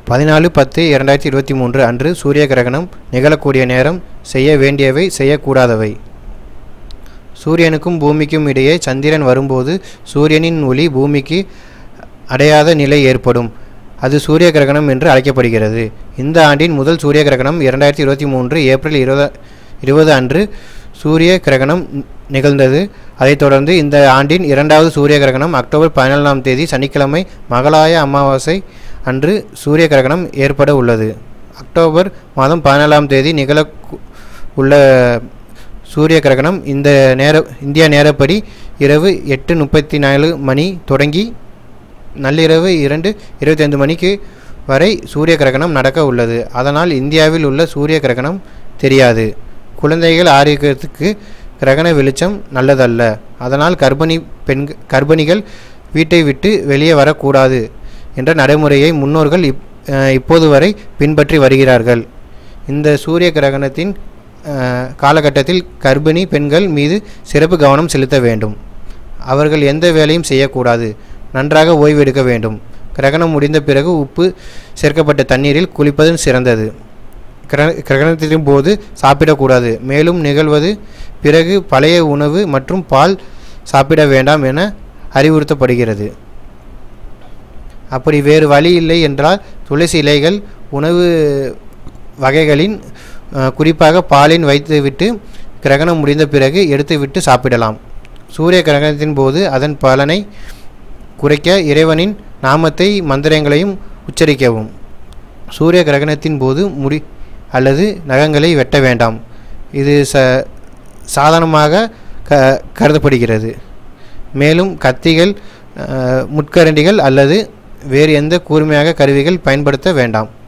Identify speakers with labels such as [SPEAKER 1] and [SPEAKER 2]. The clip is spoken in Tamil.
[SPEAKER 1] பதினாலு பத்து இரண்டாயிரத்தி இருபத்தி மூன்று அன்று சூரிய கிரகணம் நிகழக்கூடிய நேரம் செய்ய வேண்டியவை செய்யக்கூடாதவை சூரியனுக்கும் பூமிக்கும் இடையே சந்திரன் வரும்போது சூரியனின் ஒளி பூமிக்கு அடையாத நிலை ஏற்படும் அது சூரிய கிரகணம் என்று அழைக்கப்படுகிறது இந்த ஆண்டின் முதல் சூரிய கிரகணம் இரண்டாயிரத்தி இருபத்தி மூன்று ஏப்ரல் இருபது இருபது அன்று சூரிய கிரகணம் நி- நிகழ்ந்தது அதைத் தொடர்ந்து இந்த ஆண்டின் இரண்டாவது சூரிய கிரகணம் அக்டோபர் பதினாலாம் தேதி சனிக்கிழமை மகளாய அமாவாசை அன்று சூரிய கிரகணம் ஏற்பட உள்ளது அக்டோபர் மாதம் பதினாலாம் தேதி நிகழ கு- உள்ள சூரிய கிரகணம் இந்த நேர இந்திய நேரப்படி இரவு எட்டு முப்பத்தி நாலு மணி தொடங்கி நள்ளிரவு இரண்டு இருபத்தைந்து மணிக்கு வரை சூரிய கிரகணம் நடக்க உள்ளது அதனால் இந்தியாவில் உள்ள சூரிய கிரகணம் தெரியாது குழந்தைகள் ஆரோக்கியத்துக்கு கிரகண வெளிச்சம் நல்லதல்ல அதனால் கர்ப்பிணி பெண் கர்ப்பிணிகள் வீட்டை விட்டு வெளியே வரக்கூடாது என்ற நடைமுறையை முன்னோர்கள் இப் அஹ் இப்போது வரை பின்பற்றி வருகிறார்கள் இந்த சூரிய கிரகணத்தின் அஹ், காலகட்டத்தில் கர்ப்பிணி பெண்கள் மீது சிறப்பு கவனம் செலுத்த வேண்டும் அவர்கள் எந்த வேலையும் செய்யக்கூடாது நன்றாக ஓய்வெடுக்க வேண்டும் கிரகணம் முடிந்த பிறகு உப்பு சேர்க்கப்பட்ட தண்ணீரில் குளிப்பது சிறந்தது கிர- கிரகணத்தின் போது சாப்பிடக்கூடாது மேலும் நிகழ்வது பிறகு பழைய உணவு மற்றும் பால் சாப்பிட வேண்டாம் என அறிவுறுத்தப்படுகிறது அப்படி வேறு வழி இல்லை என்றால் துளசி இலைகள் உணவு வகைகளின் அஹ், குறிப்பாக பாலின் வைத்துவிட்டு கிரகணம் முடிந்த பிறகு எடுத்துவிட்டு சாப்பிடலாம் சூரிய கிரகணத்தின் போது அதன் பலனை குறைக்க இறைவனின் நாமத்தை மந்திரங்களையும் உச்சரிக்கவும் சூரிய கிரகணத்தின் போது முடி அல்லது நகங்களை வெட்ட வேண்டாம் இது ச சாதாரணமாக க கருதப்படுகிறது மேலும் கத்திகள் அஹ், முட்கரண்டிகள் அல்லது வேறு எந்த கூர்மையாக கருவிகள் பயன்படுத்த வேண்டாம்